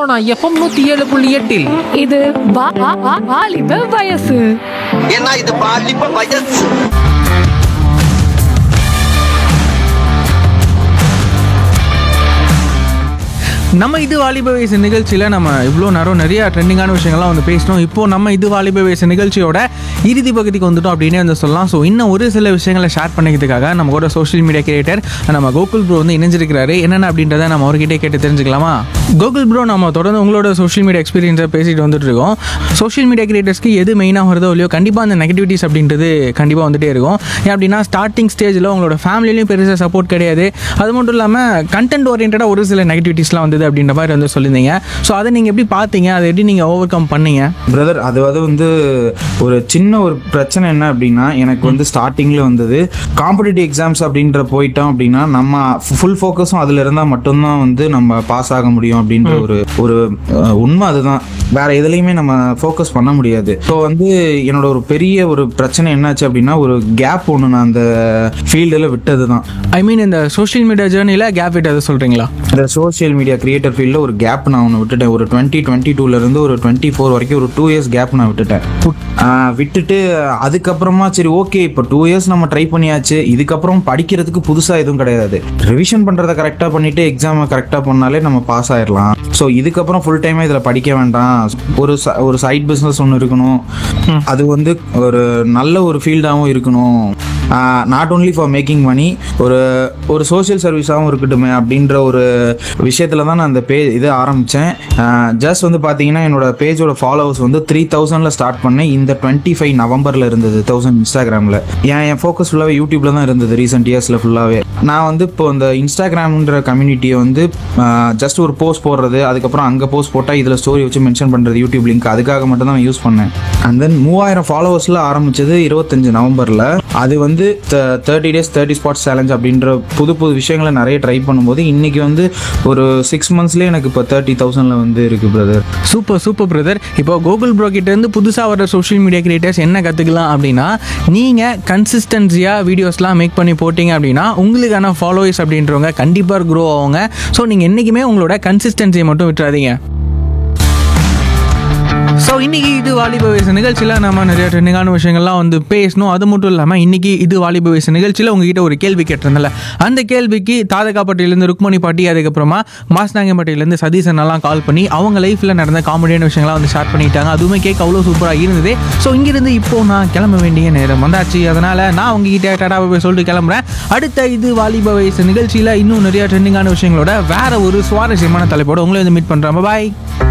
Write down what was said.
Sona FM நூத்தி ஏழு புள்ளி எட்டில் இது வா- வா- வா- வாலிப வயசு ஏன்னா இது பாலிப்ப வயசு நம்ம இது வாலிப வயசு நிகழ்ச்சியில் நம்ம இவ்வளோ நேரம் நிறைய ட்ரெண்டிங்கான விஷயங்கள்லாம் வந்து பேசினோம் இப்போ நம்ம இது வாலிப வயசு நிகழ்ச்சியோட இறுதி பகுதிக்கு வந்துட்டோம் அப்படின்னே வந்து சொல்லலாம் ஸோ இன்னும் ஒரு சில விஷயங்களை ஷேர் பண்ணிக்கிறதுக்காக நம்ம கூட சோஷியல் மீடியா கிரியேட்டர் நம்ம கோகுல் ப்ரோ வந்து இணைஞ்சிருக்கிறாரு என்னென்ன அப்படின்றத நம்ம அவர்கிட்டே கேட்டு தெரிஞ்சுக்கலாமா கோகுல் ப்ரோ நம்ம தொடர்ந்து உங்களோட சோஷியல் மீடியா எக்ஸ்பீரியன்ஸை பேசிட்டு வந்துட்டு இருக்கோம் சோஷியல் மீடியா கிரியேட்டர்ஸ்க்கு எது மெயினாக வருதோ இல்லையோ கண்டிப்பாக அந்த நெகட்டிவிட்டிஸ் அப்படின்றது கண்டிப்பாக வந்துட்டே இருக்கும் ஏன் அப்படின்னா ஸ்டார்டிங் ஸ்டேஜில் உங்களோட ஃபேமிலிலையும் பெருசாக சப்போர்ட் கிடையாது அது மட்டும் இல்லாமல் கண்டென்ட் ஓரியன்டாக ஒரு சில நெகட்டிவிட்டிஸ்லாம் வந்தது அப்படின்ற மாதிரி வந்து சொல்லியிருந்தீங்க ஸோ அதை நீங்கள் எப்படி பார்த்தீங்க அதை எப்படி நீங்கள் ஓவர் கம் பண்ணீங்க பிரதர் அது அது வந்து ஒரு சின்ன ஒரு பிரச்சனை என்ன அப்படின்னா எனக்கு வந்து ஸ்டார்டிங்கில் வந்தது காம்படிட்டிவ் எக்ஸாம்ஸ் அப்படின்ற போயிட்டோம் அப்படின்னா நம்ம ஃபுல் ஃபோக்கஸும் அதில் இருந்தால் மட்டும்தான் வந்து நம்ம பாஸ் ஆக முடியும் அப்படின்ற ஒரு ஒரு அஹ், உண்மை அதுதான் வேற எதுலையுமே நம்ம ஃபோக்கஸ் பண்ண முடியாது ஸோ வந்து என்னோட ஒரு பெரிய ஒரு பிரச்சனை என்னாச்சு அப்படின்னா ஒரு கேப் ஒன்று நான் அந்த ஃபீல்டில் விட்டது தான் ஐ மீன் இந்த சோஷியல் மீடியா ஜேர்னியில் கேப் விட்டதை சொல்கிறீங்களா இந்த சோஷியல் மீடியா கிரியேட்டர் ஃபீல்டில் ஒரு கேப் நான் ஒன்று விட்டுட்டேன் ஒரு டுவெண்ட்டி டுவெண்ட்டி டூலேருந்து ஒரு டுவெண்ட்டி ஃபோர் வரைக்கும் ஒரு டூ இயர்ஸ் கேப் நான் விட்டுட்டேன் ஆஹ் விட்டுட்டு அதுக்கப்புறமா சரி ஓகே இப்போ டூ இயர்ஸ் நம்ம ட்ரை பண்ணியாச்சு இதுக்கப்புறம் படிக்கிறதுக்கு புதுசாக எதுவும் கிடையாது ரிவிஷன் பண்ணுறதை கரெக்டாக பண்ணிட்டு எக்ஸாமை கரெக்டாக பண்ணாலே நம்ம பாஸ் ஆயிடலாம் ஸோ இதுக்கப்புறம் ஃபுல் டைமாக இதில் படிக்க வேண்டாம் ஒரு ச- ஒரு சைட் பிஸ்னஸ் ஒன்று இருக்கணும் அது வந்து ஒரு நல்ல ஒரு ஃபீல்டாகவும் இருக்கணும் not only for making money ஒரு ஒரு சோஷியல் சர்வீஸாகவும் இருக்கட்டுமே அப்படின்ற ஒரு விஷயத்தில் தான் நான் அந்த பே இது ஆரம்பித்தேன் ஜஸ்ட் வந்து பார்த்தீங்கன்னா என்னோட பேஜோட ஃபாலோவர்ஸ் வந்து த்ரீ தௌசண்டில் ஸ்டார்ட் பண்ணேன் இந்த டுவெண்ட்டி ஃபைவ் நவம்பரில் இருந்தது தௌசண்ட் இன்ஸ்டாகிராமில் ஏன் என் ஃபோக்கஸ் ஃபுல்லாகவே யூடியூப்பில் தான் இருந்தது ரீசெண்ட் இயர்ஸில் ஃபுல்லாகவே நான் வந்து இப்போ இந்த இன்ஸ்டாகிராம்ன்ற கம்யூனிட்டியை வந்து ஜஸ்ட் ஒரு போஸ்ட் போடுறது அதுக்கப்புறம் அங்கே போஸ்ட் போட்டால் இதில் ஸ்டோரி வச்சு மென்ஷன் பண்ணுறது யூடியூப் லிங்க் அதுக்காக மட்டும் தான் யூஸ் பண்ணேன் அண்ட் தென் மூவாயிரம் ஃபாலோவர்ஸில் ஆரம்பிச்சது இருபத்தஞ்சு நவம்பரில் அது வந்து thirty days thirty spots challenge அப்படின்ற புது புது விஷயங்களை நிறைய ட்ரை பண்ணும்போது இன்னைக்கு வந்து ஒரு சிக்ஸ் மந்த்ஸ்லேயே எனக்கு இப்போ தேர்ட்டி தௌசண்டில் வந்து இருக்குது பிரதர் சூப்பர் சூப்பர் பிரதர் இப்போ கூகுள் ப்ரோ கிட்ட இருந்து புதுசாக வர சோஷியல் மீடியா கிரியேட்டர்ஸ் என்ன கற்றுக்கலாம் அப்படின்னா நீங்கள் கன்சிஸ்டன்சியாக வீடியோஸ்லாம் மேக் பண்ணி போட்டிங்க அப்படின்னா உங்களுக்கான ஃபாலோவர்ஸ் அப்படின்றவங்க கண்டிப்பாக க்ரோ ஆவாங்க ஸோ நீங்கள் என்றைக்குமே உங்களோட கன்சிஸ்டன்சியை மட்டும் விட்டுறாதீங்க ஸோ இன்னைக்கு இது வாலிப வயசு நிகழ்ச்சியில் நம்ம நிறைய ட்ரெண்டிங்கான விஷயங்கள்லாம் வந்து பேசணும் அது மட்டும் இல்லாமல் இன்னைக்கு இது வாலிப வயசு நிகழ்ச்சியில் உங்ககிட்ட ஒரு கேள்வி கேட்டிருந்தல அந்த கேள்விக்கு தாதகாப்பட்டியிலேருந்து ருக்மணி பாட்டி அதுக்கப்புறமா மாஸ்நாங்கம்பட்டியிலேருந்து சதீசன் எல்லாம் கால் பண்ணி அவங்க லைஃப்பில் நடந்த காமெடியான விஷயங்கள்லாம் வந்து ஷேர் பண்ணிட்டாங்க அதுவுமே கேட்க அவ்வளோ சூப்பராக இருந்தது ஸோ இங்கிருந்து இப்போ நான் கிளம்ப வேண்டிய நேரம் வந்தாச்சு அதனால் நான் உங்ககிட்ட டாடா போய் சொல்லிட்டு கிளம்புறேன் அடுத்த இது வாலிப வயசு நிகழ்ச்சியில் இன்னும் நிறைய ட்ரெண்டிங்கான விஷயங்களோட வேற ஒரு சுவாரஸ்யமான தலைப்போட உங்களை வந்து மீட் பண்ணுறேன் பாய்